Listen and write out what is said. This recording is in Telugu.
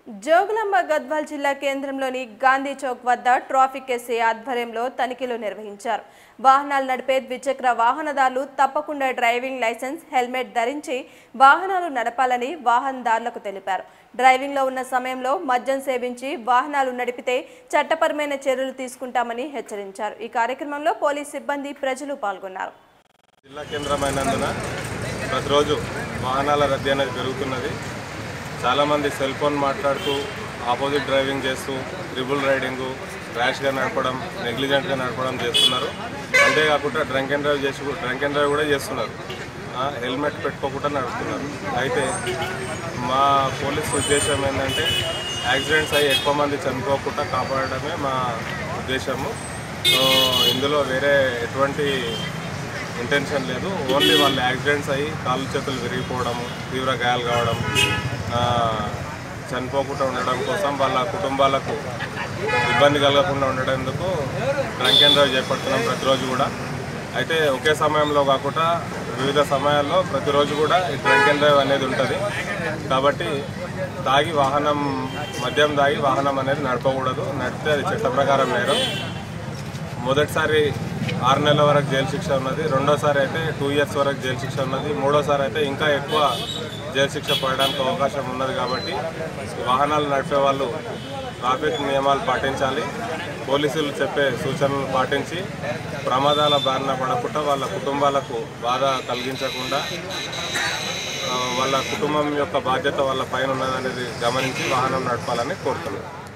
జోగులాంబ గద్వాల్ జిల్లా కేంద్రంలోని గాంధీ చౌక్ వద్ద ట్రాఫిక్ ఎస్ఏ ఆధ్వర్యంలో తనిఖీలు నిర్వహించారు వాహనాలు నడిపే ద్విచక్ర వాహనదారులు తప్పకుండా డ్రైవింగ్ లైసెన్స్ హెల్మెట్ ధరించి వాహనాలు నడపాలని వాహనదారులకు తెలిపారు డ్రైవింగ్లో ఉన్న సమయంలో మద్యం సేవించి వాహనాలు నడిపితే చట్టపరమైన చర్యలు తీసుకుంటామని హెచ్చరించారు ఈ కార్యక్రమంలో పోలీస్ సిబ్బంది ప్రజలు పాల్గొన్నారు జిల్లా కేంద్రమైనందున ప్రతిరోజు వాహనాల రద్దీ అనేది పెరుగుతున్నది చాలామంది సెల్ ఫోన్ మాట్లాడుతూ ఆపోజిట్ డ్రైవింగ్ చేస్తూ ట్రిబుల్ రైడింగు ర్యాష్గా నడపడం నెగ్లిజెంట్గా నడపడం చేస్తున్నారు అంతేకాకుండా డ్రంక్ అండ్ డ్రైవ్ చేసి డ్రంక్ అండ్ డ్రైవ్ కూడా చేస్తున్నారు ఆ, హెల్మెట్ పెట్టుకోకుండా నడుపుతున్నారు అయితే మా పోలీస్ ఉద్దేశం ఏంటంటే యాక్సిడెంట్స్ అయ్యి ఎక్కువ మంది చనిపోకుండా కాపాడడమే మా ఉద్దేశము సో, ఇందులో వేరే ఎటువంటి ఇంటెన్షన్ లేదు ఓన్లీ వాళ్ళు యాక్సిడెంట్స్ అయ్యి కాళ్ళు చేతులు విరిగిపోవడము తీవ్ర గాయాలు కావడం ఆ, చనిపోకుండా ఉండడం కోసం వాళ్ళ కుటుంబాలకు ఇబ్బంది కలగకుండా ఉండేందుకు డ్రంక్ అండ్ డ్రైవ్ చేపడుతున్నాం ప్రతిరోజు కూడా అయితే ఒకే సమయంలో కాకుండా వివిధ సమయాల్లో ప్రతిరోజు కూడా ఈ డ్రంక్ అండ్ డ్రైవ్ అనేది ఉంటుంది కాబట్టి తాగి వాహనం మద్యం తాగి వాహనం అనేది నడపకూడదు నడిపితే అది చట్ట ప్రకారం నేరం మొదటిసారి ఆరు నెలల వరకు జైలు శిక్ష ఉన్నది రెండోసారి అయితే టూ ఇయర్స్ వరకు జైలు శిక్ష ఉన్నది మూడోసారి అయితే ఇంకా ఎక్కువ జైలు శిక్ష పడడానికి అవకాశం ఉన్నది కాబట్టి వాహనాలు నడిపే వాళ్ళు ట్రాఫిక్ నియమాలు పాటించాలి పోలీసులు చెప్పే సూచనలు పాటించి ప్రమాదాల బారిన పడకుండా వాళ్ళ కుటుంబాలకు బాధ కలిగించకుండా ఆ, వాళ్ళ కుటుంబం యొక్క బాధ్యత వాళ్ళ పైన ఉన్నదనేది గమనించి వాహనం నడపాలని కోరుతున్నాను